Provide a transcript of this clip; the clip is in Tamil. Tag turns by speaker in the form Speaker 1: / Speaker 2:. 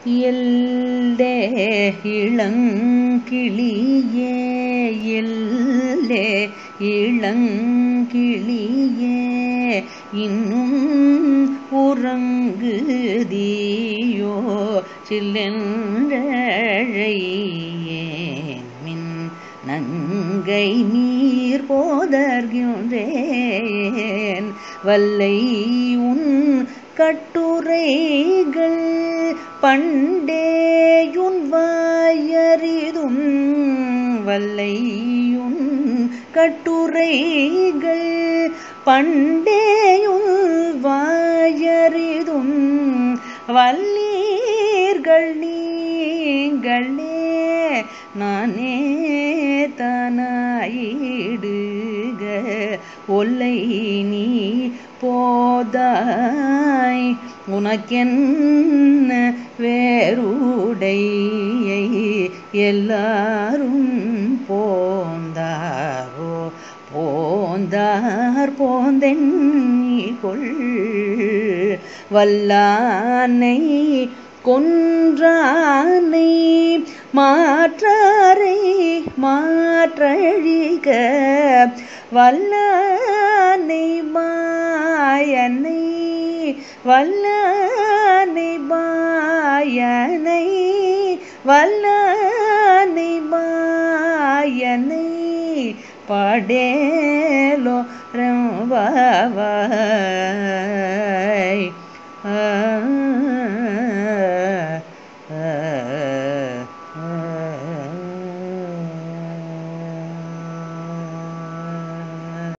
Speaker 1: எல்லே இளங்கிளியே எல்லே இளங்கிளியே இன்னும் உறங்குதியோ சில்லென்றழையேன் மின் நங்கை நீர் போதர்கின்றேன் வல்லை உன் கட்டுரைகள் பண்டேயுன் வாயறிதும் வல்லையுன் கட்டுரைகள் பண்டேயுன் வாயறிதும் வல்லீர்கள் நீங்களே நானே தானாயிடுக ஒல்லை நீ போதாய் உனக்கென்ன வேறுடையை எல்லாரும் போந்தாரோ போந்தார் போந்தென்னிகொள் வல்லானை கொன்றானை மாற்றாரை மாற்றழிக வல்லானை மாயனை வல்லானை மாயனை வல்லானை மாயனை படேலோ ரம்பாவாய்